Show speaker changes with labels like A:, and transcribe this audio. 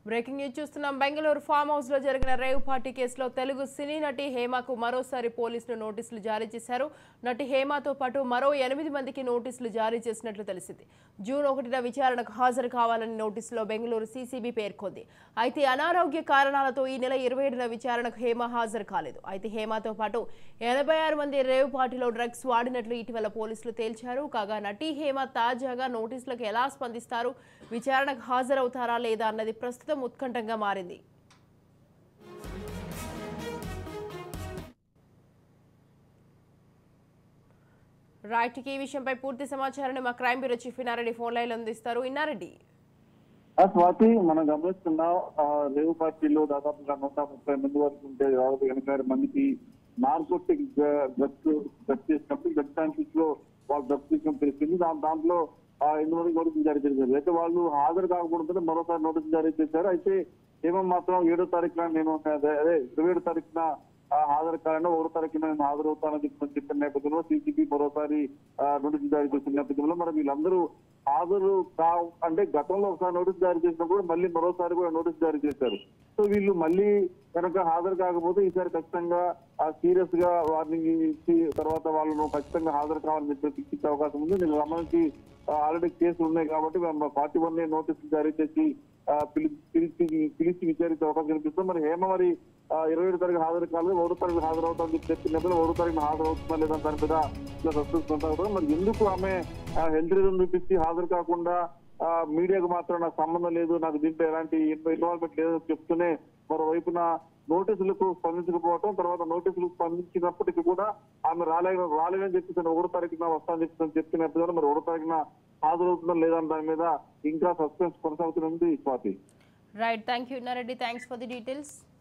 A: breaking news చూస్తున్నాం Bengaluru farm house లో జరిగిన రేవ్ పార్టీ కేసులో తెలుగు సినీ నటి హేమకు మరోసారి పోలీసులు నోటీసులు జారీ చేశారు నటి హేమతో పాటు మరో ఎనిమిది మందికి నోటీసులు జారీ చేసినట్లు తెలిసింది జూన్ ఒకటిన విచారణకు హాజరు కావాలని నోటీసులో బెంగళూరు సీసీబీ పేర్కొంది అయితే అనారోగ్య కారణాలతో ఈ నెల ఇరవై ఏడున విచారణకు హేమ హాజరు కాలేదు అయితే హేమతో పాటు ఎనభై ఆరు మంది రేవ్ పార్టీలో డ్రగ్స్ వాడినట్లు ఇటీవల పోలీసులు తేల్చారు కాగా నటి హేమ తాజాగా నోటీసులకు ఎలా స్పందిస్తారు విచారణకు హాజరవుతారా లేదా అన్నది ప్రస్తుతం ఉత్కంఠంగా మారింది రైట్ ఈ విషయంపై పూర్తి సమాచారాన్ని మా crime bureau chief Innareddy phone line అందిస్తారు ఇన్నారెడ్డి
B: ఆ స్వాతి మనం గమనిస్తున్నాం ఆ రేవు పార్టీలో దాదాపుగా నూట ముప్పై మంది వరకు ఉంటే దాదాపు ఎనభై ఆరు మందికి నార్కోటిక్ డ్రగ్స్ డ్రగ్స్ చేసినప్పుడు డ్రగ్ ట్రాన్సిస్ లో వాళ్ళు డ్రగ్స్ తీసుకుని తెలిసింది దాని దాంట్లో ఆ ఎనిమిది మంది నోటీసులు జారీ చేశారు అయితే వాళ్ళు హాజరు కాకూడదు మరోసారి నోటీసులు జారీ చేశారు అయితే ఏమో మాత్రం ఏడో తారీఖున నేను అదే అదే ఇరవై ఏడు తారీఖున ఆ హాజరు కాలంలో ఒకటో తారీఖున నేను హాజరవుతానని చెప్పి చెప్పిన నేపథ్యంలో సీసీబీ మరోసారి ఆ, నోటీసులు జారీ చేసిన నేపథ్యంలో మరి వీళ్ళందరూ హాజరు కా అంటే గతంలో ఒకసారి నోటీస్ జారీ చేసినప్పుడు మళ్ళీ మరోసారి కూడా నోటీస్ జారీ చేశారు సో వీళ్ళు మళ్ళీ కనుక హాజరు కాకపోతే ఈసారి ఖచ్చితంగా సీరియస్ గా వార్నింగ్ ఇచ్చి తర్వాత వాళ్ళను ఖచ్చితంగా హాజరు కావాలని చెప్పి శిక్షించే అవకాశం ఉంది దీనికి సంబంధించి ఆల్రెడీ కేసులు ఉన్నాయి కాబట్టి మేము ఫార్టీ వన్ నోటీసులు జారీ చేసి ఆ, పిలి- పిలిచి పిలిచి విచారించే అవకాశం కనిపిస్తుంది మరి హేమ మరి ఆ, ఇరవై ఏడు తారీఖు హాజరు కాలేదు ఒకటో తారీఖు హాజరవుతామని చెప్పి చెప్పినప్పుడు ఒకటో తారీఖు హాజరవుతుందా లేదా దాని మీద ఇలా సస్పెన్స్ కొనసాగుతుంది మరి ఎందుకు ఆమె హెల్త్ రీజన్ చూపించి హాజరు కాకుండా ఆ, మీడియాకు మాత్రం నాకు సంబంధం లేదు నాకు దీంట్లో ఎలాంటి ఇన్వాల్వ్మెంట్ లేదని చెప్తూనే మరోవైపున నోటీసులకు స్పందించకపోవటం తర్వాత నోటీసులకు స్పందించినప్పటికీ కూడా ఆమె రాలే రాలేదని చెప్పి తను ఒకటో తారీఖున వస్తానని చెప్పి తను చెప్పినప్పుడు మరి ఒకటో తారీఖున హాజరవుతుందా లేదా అన్న దాని మీద ఇంకా సస్పెన్స్ కొనసాగుతుంది Swathi
A: right thank you Innareddy thanks for the details